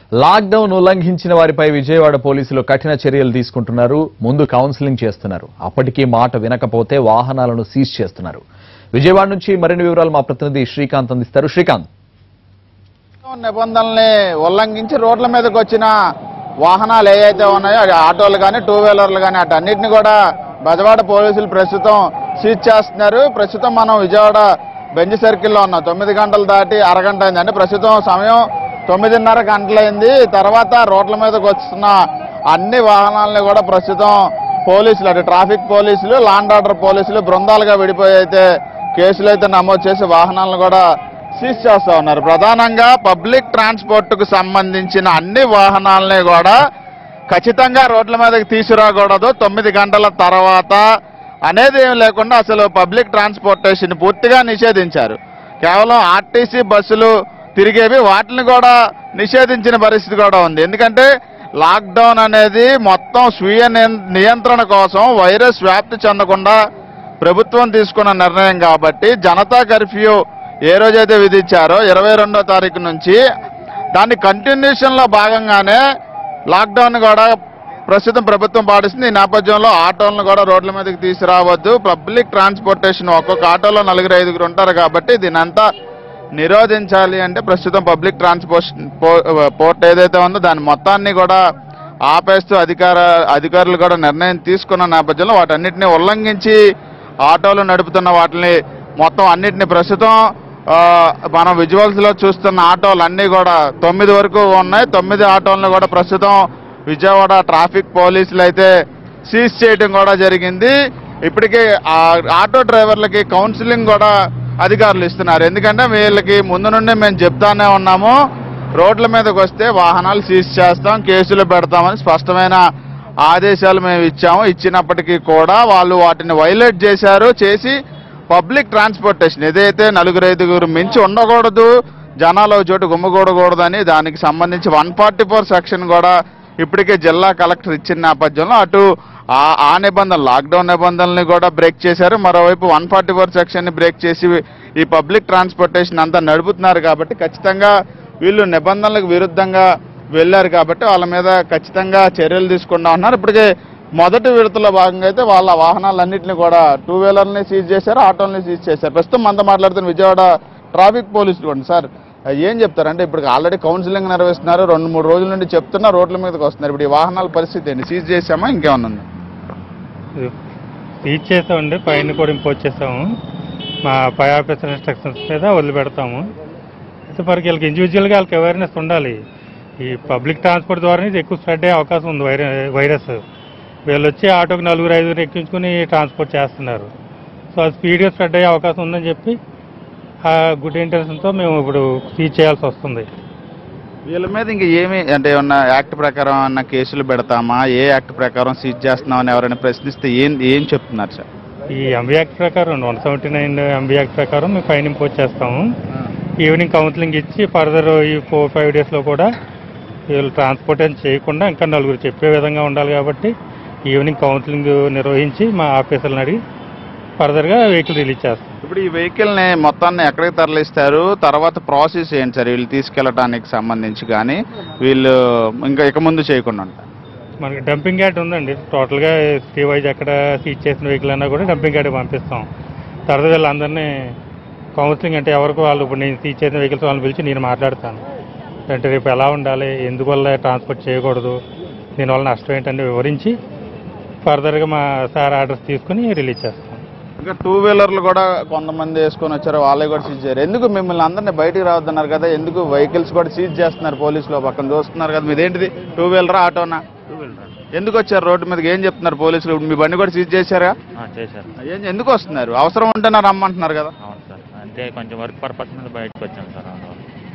Lockdown ఉల్లంఘించిన వారిపై విజయవాడ పోలీసులు కఠిన చర్యలు తీసుకుంటున్నారు ముందు కౌన్సిలింగ్ చేస్తున్నారు అప్పటికీ మాట వినకపోతే వాహనాలను సీజ్ చేస్తున్నారు విజయవాడ నుంచి మరిన్ని వివరాలు మా ప్రతినిధి శ్రీకాంత్ అందిస్తారు శ్రీకాంత్ నిబంధనల్ని ఉల్లంఘించి రోడ్ల మీదకి వచ్చిన వాహనాలు ఏవైతే ఉన్నాయో అది ఆటోలు కానీ టూ వీలర్లు కానీ అటన్నిటిని కూడా బజవాడ పోలీసులు ప్రస్తుతం సీజ్ చేస్తున్నారు ప్రస్తుతం మనం విజయవాడ బెంచ్ సర్కిల్లో ఉన్నాం తొమ్మిది గంటలు దాటి అరగంట అయింది అంటే ప్రస్తుతం సమయం తొమ్మిదిన్నర గంటలైంది తర్వాత రోడ్ల మీదకి వస్తున్న అన్ని వాహనాలని కూడా ప్రస్తుతం పోలీసులు అటు ట్రాఫిక్ పోలీసులు లాండ్ ఆర్డర్ పోలీసులు బృందాలుగా విడిపోయి అయితే కేసులు అయితే నమోదు చేసి వాహనాలను కూడా సీజ్ చేస్తా ఉన్నారు ప్రధానంగా పబ్లిక్ ట్రాన్స్పోర్ట్ కు సంబంధించిన అన్ని వాహనాలని కూడా ఖచ్చితంగా రోడ్ల మీదకి తీసుకురాకూడదు తొమ్మిది గంటల తర్వాత అనేది ఏం లేకుండా అసలు పబ్లిక్ ట్రాన్స్పోర్టేషన్ పూర్తిగా నిషేధించారు కేవలం ఆర్టీసీ బస్సులు తిరిగేవి వాటిని కూడా నిషేధించిన పరిస్థితి కూడా ఉంది ఎందుకంటే లాక్డౌన్ అనేది మొత్తం స్వీయ నియం- నియంత్రణ కోసం వైరస్ వ్యాప్తి చెందకుండా ప్రభుత్వం తీసుకున్న నిర్ణయం కాబట్టి జనతా కర్ఫ్యూ ఏ రోజైతే విధించారో ఇరవై రెండో తారీఖు నుంచి దాని కంటిన్యూషన్ లో భాగంగానే లాక్డౌన్ కూడా ప్రస్తుతం ప్రభుత్వం పాటిస్తుంది ఈ నేపథ్యంలో ఆటోలను కూడా రోడ్ల మీదకి తీసుకురావద్దు పబ్లిక్ ట్రాన్స్పోర్టేషన్ ఒక్కొక్క ఆటోలో నలుగురు ఐదుగురు ఉంటారు కాబట్టి దీని అంతా నిరోధించాలి అంటే ప్రస్తుతం పబ్లిక్ ట్రాన్స్పోర్టేషన్ పోర్ట్ ఏదైతే ఉందో దాని మొత్తాన్ని కూడా ఆపేస్తూ అధికార అధికారులు కూడా నిర్ణయం తీసుకున్న నేపథ్యంలో వాటన్నిటిని ఉల్లంఘించి ఆటోలు నడుపుతున్న వాటిని మొత్తం అన్నిటిని ప్రస్తుతం ఆ, మనం విజువల్స్ లో చూస్తున్న ఆటోలు అన్ని కూడా తొమ్మిది వరకు ఉన్నాయి తొమ్మిది ఆటోలను కూడా ప్రస్తుతం విజయవాడ ట్రాఫిక్ పోలీసులు అయితే సీజ్ చేయడం కూడా జరిగింది ఇప్పటికే ఆ ఆటో డ్రైవర్లకి కౌన్సిలింగ్ కూడా అధికారులు ఇస్తున్నారు ఎందుకంటే వీళ్ళకి ముందు నుండి మేము చెప్తానే ఉన్నాము రోడ్ల మీదకి వస్తే వాహనాలు సీజ్ చేస్తాం కేసులు పెడతామని స్పష్టమైన ఆదేశాలు మేము ఇచ్చాము ఇచ్చినప్పటికీ కూడా వాళ్ళు వాటిని వైలేట్ చేశారు చేసి పబ్లిక్ ట్రాన్స్పోర్టేషన్ ఏదైతే నలుగురు ఐదుగురు మించి ఉండకూడదు జనాలు ఒక చోటు గుమ్మకూడకూడదని దానికి సంబంధించి వన్ ఫార్టీ ఫోర్ సెక్షన్ కూడా ఇప్పటికే జిల్లా కలెక్టర్ ఇచ్చిన నేపథ్యంలో అటు ఆ ఆ నిబంధనలు లాక్డౌన్ నిబంధనల్ని కూడా బ్రేక్ చేశారు మరోవైపు వన్ ఫార్టీ ఫోర్ సెక్షన్ ని బ్రేక్ చేసి ఈ పబ్లిక్ ట్రాన్స్పోర్టేషన్ అంతా నడుపుతున్నారు కాబట్టి ఖచ్చితంగా వీళ్ళు నిబంధనలకు విరుద్ధంగా వెళ్ళారు కాబట్టి వాళ్ళ మీద ఖచ్చితంగా చర్యలు తీసుకుంటా ఉన్నారు ఇప్పటికే మొదటి విడతలో భాగంగా అయితే వాళ్ళ వాహనాలన్నింటినీ కూడా టూ వీలర్ని సీజ్ చేశారు ఆటోల్ని సీజ్ చేశారు ప్రస్తుతం మనతో మాట్లాడుతున్న విజయవాడ ట్రాఫిక్ పోలీసులు కూడా సార్ ఏం చెప్తారు అంటే ఇప్పుడు ఆల్రెడీ కౌన్సిలింగ్ నిర్వహిస్తున్నారు రెండు మూడు రోజుల నుండి చెప్తున్నా రోడ్ల మీదకి వస్తున్నారు ఇప్పుడు ఈ వాహనాల పరిస్థితి ఏంటి సీజ్ చేసామా ఇంకేమన్నా ఉందా సీజ్ చేసామండి పైన కూడా ఇంపోజ్ చేసాము మా పై ఆఫీసర్ ఇన్స్ట్రక్షన్స్ మీద వదిలిపెడతాము అయితే మరి వీళ్ళకి ఇండివిజువల్గా వాళ్ళకి అవేర్నెస్ ఉండాలి ఈ పబ్లిక్ ట్రాన్స్పోర్ట్ ద్వారా ఇది ఎక్కువ స్ప్రెడ్ అయ్యే అవకాశం ఉంది వైర వైరస్ వీళ్ళు వచ్చి ఆటోకి నలుగురు ఐదుగురు ఎక్కించుకుని ట్రాన్స్పోర్ట్ చేస్తున్నారు సో అది స్పీడ్గా స్ప్రెడ్ అయ్యే అవకాశం ఉందని చెప్పి ఆ గుడ్ ఇంటెన్షన్తో మేము ఇప్పుడు సీజ్ చేయాల్సి వస్తుంది వీళ్ళ మీద ఇంకా ఏమి అంటే ఏమన్నా యాక్ట్ ప్రకారం ఏమన్నా కేసులు పెడతామా ఏ యాక్ట్ ప్రకారం సీజ్ చేస్తున్నామని ఎవరైనా ప్రశ్నిస్తే ఏం ఏం చెప్తున్నారు సార్ ఈ ఎంబీ యాక్ట్ ప్రకారం one seventy nine MB act ప్రకారం మేము ఫైన్ ఇంపోజ్ చేస్తాము ఈవినింగ్ కౌన్సిలింగ్ ఇచ్చి ఫర్దర్ ఈ ఫోర్ ఫైవ్ డేస్లో కూడా వీళ్ళు ట్రాన్స్పోర్టేషన్ చేయకుండా ఇంకా నలుగురు చెప్పే విధంగా ఉండాలి కాబట్టి ఈవినింగ్ కౌన్సిలింగ్ నిర్వహించి మా ఆఫీసర్లను అడిగి ఫర్దర్గా వెహికల్ రిలీజ్ చేస్తాం ఇప్పుడు ఈ వెహికల్ ని మొత్తాన్ని ఎక్కడికి తరలిస్తారు తర్వాత ప్రాసెస్ ఏంటి సార్ వీళ్ళు తీసుకెళ్ళటానికి సంబంధించి కానీ వీళ్ళు ఇంకా ఇక ముందు చేయకుండా ఉంటారు మనకి డంపింగ్ యార్డ్ ఉందండి టోటల్గా సిటీ వైజ్ ఎక్కడ సీజ్ చేసిన వెహికల్ అన్నా కూడా డంపింగ్ యార్డ్ పంపిస్తాం తర్వాత వీళ్ళందరినీ కౌన్సిలింగ్ అంటే ఎవరికి వాళ్ళు ఇప్పుడు నేను సీజ్ చేసిన వెహికల్స్ వాళ్ళని పిలిచి నేను మాట్లాడతాను అంటే రేపు ఎలా ఉండాలి ఎందువల్ల ట్రాన్స్పోర్ట్ చేయకూడదు దీనివల్ల నష్టం ఏంటని వివరించి ఫర్దర్గా మా సార్ ఆర్డర్స్ తీసుకుని రిలీజ్ చేస్తాం ఇంకా టూ వీలర్లు కూడా కొంతమంది వేసుకొని వచ్చారు వాళ్ళే కూడా సీజ్ చేయరు ఎందుకు మిమ్మల్ని అందరినీ బయటికి రావద్దన్నారు కదా ఎందుకు వెహికల్స్ కూడా సీజ్ చేస్తున్నారు పోలీసులు పక్కన చూస్తున్నారు కదా మీదేంటిది టూ వీలరా ఆటోనా ఎందుకు వచ్చారు రోడ్డు మీదకి ఏం చెప్తున్నారు పోలీసులు ఇప్పుడు మీ బండి కూడా సీజ్ చేశారా చేశారు ఏం ఎందుకు వస్తున్నారు అవసరం ఉంటేనే రమ్మంటున్నారు కదా అవును సార్ అంటే కొంచెం వర్క్ పర్పస్ మీద బయటకు వచ్చాం సార్ అందువల్ల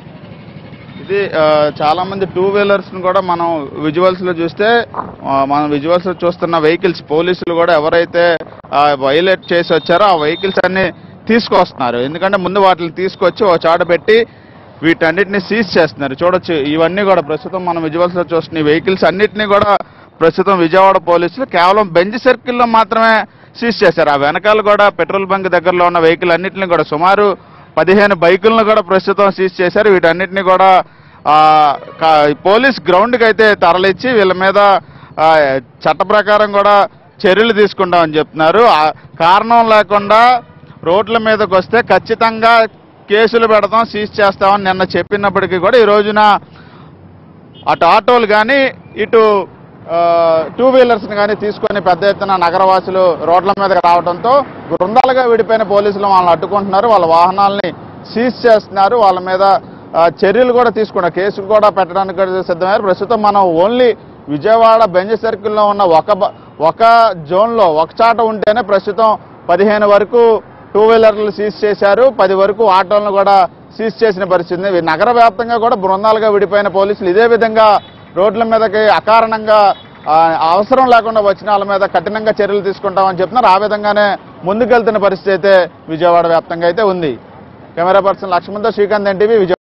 ఇది ఆ, చాలా మంది టూ వీలర్స్ కూడా మనం విజువల్స్ లో చూస్తే ఆ, మనం విజువల్స్ లో చూస్తున్న వెహికల్స్ పోలీసులు కూడా ఎవరైతే వైలేట్ చేసి వచ్చారో ఆ వెహికల్స్ అన్ని తీసుకొస్తున్నారు ఎందుకంటే ముందు వాటిని తీసుకొచ్చి ఒక చాట పెట్టి వీటన్నిటిని సీజ్ చేస్తున్నారు చూడొచ్చు ఇవన్నీ కూడా ప్రస్తుతం మనం విజువల్స్ లో చూస్తున్న ఈ వెహికల్స్ అన్నిటినీ కూడా ప్రస్తుతం విజయవాడ పోలీసులు కేవలం బెంజ్ సర్కిల్లో మాత్రమే సీజ్ చేశారు ఆ వెనకాల కూడా పెట్రోల్ బంక్ దగ్గరలో ఉన్న వెహికల్ అన్నింటినీ కూడా సుమారు పదిహేను బైకులను కూడా ప్రస్తుతం సీజ్ చేశారు వీటన్నిటిని కూడా ఆ, కా- పోలీస్ గ్రౌండ్కి అయితే తరలిచ్చి వీళ్ళ మీద ఆ, చట్ట ప్రకారం కూడా చర్యలు తీసుకుంటామని చెప్తున్నారు ఆ కారణం లేకుండా రోడ్ల మీదకి వస్తే ఖచ్చితంగా కేసులు పెడతాం సీజ్ చేస్తామని నిన్న చెప్పినప్పటికీ కూడా ఈ రోజున అటు ఆటోలు కానీ ఇటు ఆ, టూ వీలర్స్ని కానీ తీసుకొని పెద్ద ఎత్తున నగరవాసులు రోడ్ల మీదకి రావడంతో బృందాలుగా విడిపోయిన పోలీసులు వాళ్ళని అడ్డుకుంటున్నారు వాళ్ళ వాహనాలని సీజ్ చేస్తున్నారు వాళ్ళ మీద ఆ, చర్యలు కూడా తీసుకున్నారు కేసులు కూడా పెట్టడానికి కూడా సిద్ధమయ్యారు ప్రస్తుతం మనం ఓన్లీ విజయవాడ బెంజ్ సర్కిల్లో ఉన్న ఒక బ- ఒక జోన్లో ఒక చాట ఉంటేనే ప్రస్తుతం పదిహేను వరకు టూ వీలర్లు సీజ్ చేశారు పది వరకు ఆటోలను కూడా సీజ్ చేసిన పరిస్థితి ఉంది. ఇవి నగర వ్యాప్తంగా కూడా బృందాలుగా విడిపోయిన పోలీసులు ఇదే విధంగా రోడ్ల మీదకి అకారణంగా ఆ, అవసరం లేకుండా వచ్చిన వాళ్ళ మీద కఠినంగా చర్యలు తీసుకుంటామని చెప్తున్నారు ఆ విధంగానే ముందుకెళ్తున్న పరిస్థితి అయితే విజయవాడ వ్యాప్తంగా అయితే ఉంది కెమెరా పర్సన్ లక్ష్మణ్తో శ్రీకాంత్ ఎన్టీవీ విజయవాడ